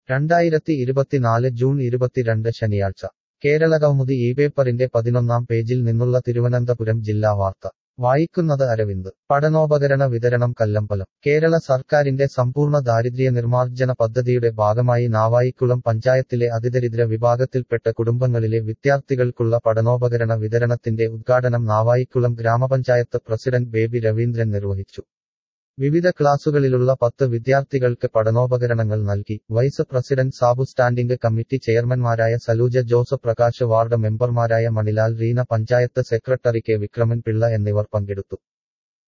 രണ്ടായിരത്തി ഇരുപത്തിനാല് ജൂൺ ഇരുപത്തിരണ്ട് ശനിയാഴ്ച കേരള കൗമുദി ഈ പേപ്പറിന്റെ പതിനൊന്നാം പേജിൽ നിന്നുള്ള തിരുവനന്തപുരം ജില്ലാ വാർത്ത വായിക്കുന്നത് അരവിന്ദ് പഠനോപകരണ വിതരണം കല്ലമ്പലം കേരള സർക്കാരിന്റെ സമ്പൂർണ്ണ ദാരിദ്ര്യ നിർമ്മാർജ്ജന പദ്ധതിയുടെ ഭാഗമായി നാവായിക്കുളം പഞ്ചായത്തിലെ അതിദരിദ്ര വിഭാഗത്തിൽപ്പെട്ട കുടുംബങ്ങളിലെ വിദ്യാർത്ഥികൾക്കുള്ള പഠനോപകരണ വിതരണത്തിന്റെ ഉദ്ഘാടനം നാവായിക്കുളം ഗ്രാമപഞ്ചായത്ത് പ്രസിഡന്റ് ബേബി രവീന്ദ്രൻ നിർവഹിച്ചു വിവിധ ക്ലാസുകളിലുള്ള പത്ത് വിദ്യാർത്ഥികൾക്ക് പഠനോപകരണങ്ങൾ നൽകി vice president Sabu standing committee ചെയർമാൻമാരായ സലൂജ ജോസഫ് പ്രകാശ് വാർഡ് മെമ്പർമാരായ മണിലാൽ റീന പഞ്ചായത്ത് സെക്രട്ടറി കെ വിക്രമൻ പിള്ള എന്നിവർ പങ്കെടുത്തു